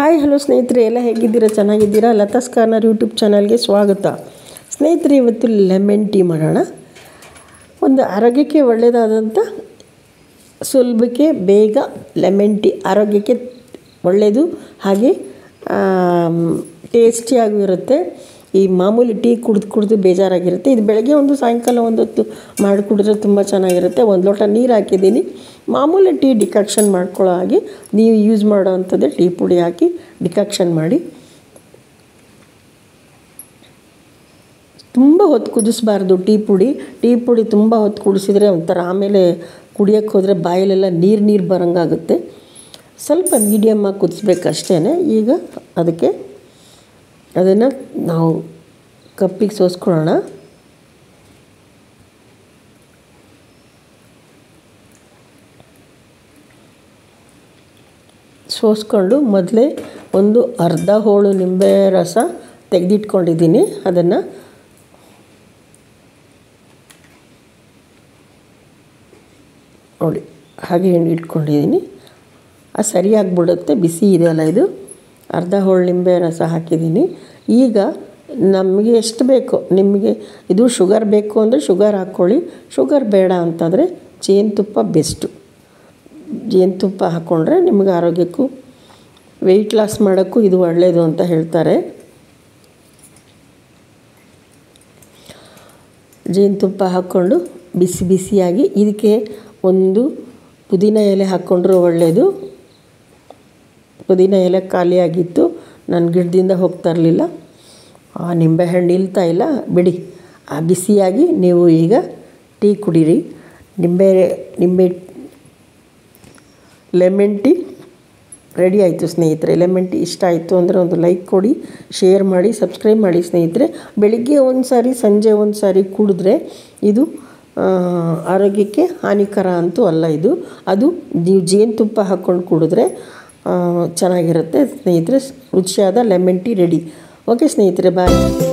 hi hello ಸ್ನೇಹಿತರೆ ಎಲ್ಲ ಹೇಗಿದ್ದೀರಾ ಚೆನ್ನಾಗಿದ್ದೀರಾ ಲತಾಸ್ ಕಾರ್ನರ್ ಯೂಟ್ಯೂಬ್ ಚಾನಲ್ಗೆ ಸ್ವಾಗತ ಸ್ನೇಹಿತರೆ ಇವತ್ತು ಲೆಮನ್ ಟೀ ಮಾಡೋಣ ಒಂದು ಆರೋಗ್ಯಕ್ಕೆ ಒಳ್ಳೆಯದಾದಂಥ ಸುಲಭಕ್ಕೆ ಬೇಗ ಲೆಮನ್ ಟೀ ಆರೋಗ್ಯಕ್ಕೆ ಒಳ್ಳೆಯದು ಹಾಗೆ ಟೇಸ್ಟಿಯಾಗೂ ಇರುತ್ತೆ ಈ ಮಾಮೂಲಿ ಟೀ ಕುಡ್ದು ಕುಡಿದು ಬೇಜಾರಾಗಿರುತ್ತೆ ಇದು ಬೆಳಗ್ಗೆ ಒಂದು ಸಾಯಂಕಾಲ ಒಂದು ಹೊತ್ತು ಮಾಡಿ ಕುಡಿದ್ರೆ ತುಂಬ ಚೆನ್ನಾಗಿರುತ್ತೆ ಒಂದು ಲೋಟ ನೀರು ಹಾಕಿದ್ದೀನಿ ಮಾಮೂಲಿ ಟೀ ಡಿಕಾಕ್ಷನ್ ಮಾಡ್ಕೊಳ್ಳೋ ಹಾಗೆ ನೀವು ಯೂಸ್ ಮಾಡೋ ಅಂಥದ್ದೇ ಟೀ ಪುಡಿ ಹಾಕಿ ಡಿಕಾಕ್ಷನ್ ಮಾಡಿ ತುಂಬ ಹೊತ್ತು ಕುದಿಸ್ಬಾರ್ದು ಟೀ ಪುಡಿ ಟೀ ಪುಡಿ ತುಂಬ ಹೊತ್ತು ಕುಡಿಸಿದ್ರೆ ಒಂಥರ ಆಮೇಲೆ ಕುಡಿಯೋಕ್ಕೆ ಹೋದರೆ ಬಾಯಲ್ಲೆಲ್ಲ ನೀರು ನೀರು ಬರೋಂಗಾಗುತ್ತೆ ಸ್ವಲ್ಪ ಮೀಡಿಯಮ್ಮಾಗಿ ಕುದಿಸ್ಬೇಕಷ್ಟೇ ಈಗ ಅದಕ್ಕೆ ಅದನ್ನು ನಾವು ಕಪ್ಪಿಗೆ ಸೋಸ್ಕೊಳ್ಳೋಣ ಸೋಸ್ಕೊಂಡು ಮೊದಲೇ ಒಂದು ಅರ್ಧ ಹೋಳು ನಿಂಬೆ ರಸ ತೆಗೆದಿಟ್ಕೊಂಡಿದ್ದೀನಿ ಅದನ್ನು ನೋಡಿ ಹಾಗೆ ಇಟ್ಕೊಂಡಿದ್ದೀನಿ ಅದು ಸರಿಯಾಗಿಬಿಡುತ್ತೆ ಬಿಸಿ ಇದೆಯಲ್ಲ ಇದು ಅರ್ಧ ಹೋಳು ನಿಂಬೆ ರಸ ಹಾಕಿದ್ದೀನಿ ಈಗ ನಮಗೆ ಎಷ್ಟು ಬೇಕೋ ನಿಮಗೆ ಇದು ಶುಗರ್ ಬೇಕು ಅಂದರೆ ಶುಗರ್ ಹಾಕ್ಕೊಳ್ಳಿ ಶುಗರ್ ಬೇಡ ಅಂತಂದರೆ ಜೇನುತುಪ್ಪ ಬೆಸ್ಟು ಜೇನುತುಪ್ಪ ಹಾಕ್ಕೊಂಡ್ರೆ ನಿಮಗೆ ಆರೋಗ್ಯಕ್ಕೂ ವೆಯ್ಟ್ ಲಾಸ್ ಮಾಡೋಕ್ಕೂ ಇದು ಒಳ್ಳೆಯದು ಅಂತ ಹೇಳ್ತಾರೆ ಜೇನುತುಪ್ಪ ಹಾಕ್ಕೊಂಡು ಬಿಸಿ ಬಿಸಿಯಾಗಿ ಇದಕ್ಕೆ ಒಂದು ಪುದೀನ ಎಲೆ ಹಾಕ್ಕೊಂಡ್ರೂ ಒಳ್ಳೆಯದು ಪುದೀನ ಎಲೆ ಖಾಲಿಯಾಗಿತ್ತು ನನ್ನ ಗಿಡದಿಂದ ಹೋಗ್ತಾ ಇರಲಿಲ್ಲ ಆ ನಿಂಬೆಹಣ್ಣು ಇಲ್ತಾ ಇಲ್ಲ ಬಿಡಿ ಆ ಬಿಸಿಯಾಗಿ ನೀವು ಈಗ ಟೀ ಕುಡೀರಿ ನಿಂಬೆ ನಿಂಬೆ ಲೆಮನ್ ಟೀ ರೆಡಿ ಆಯಿತು ಸ್ನೇಹಿತರೆ ಲೆಮನ್ ಟೀ ಇಷ್ಟ ಆಯಿತು ಅಂದರೆ ಒಂದು ಲೈಕ್ ಕೊಡಿ ಶೇರ್ ಮಾಡಿ ಸಬ್ಸ್ಕ್ರೈಬ್ ಮಾಡಿ ಸ್ನೇಹಿತರೆ ಬೆಳಿಗ್ಗೆ ಒಂದು ಸಾರಿ ಸಂಜೆ ಒಂದು ಸಾರಿ ಕುಡಿದ್ರೆ ಇದು ಆರೋಗ್ಯಕ್ಕೆ ಹಾನಿಕರ ಅಂತೂ ಅಲ್ಲ ಇದು ಅದು ನೀವು ಜೇನುತುಪ್ಪ ಹಾಕ್ಕೊಂಡು ಕುಡಿದ್ರೆ ಚೆನ್ನಾಗಿರುತ್ತೆ ಸ್ನೇಹಿತರೆ ರುಚಿಯಾದ ಲೆಮನ್ ಟೀ ರೆಡಿ ಓಕೆ ಸ್ನೇಹಿತರೆ ಬಾಯ್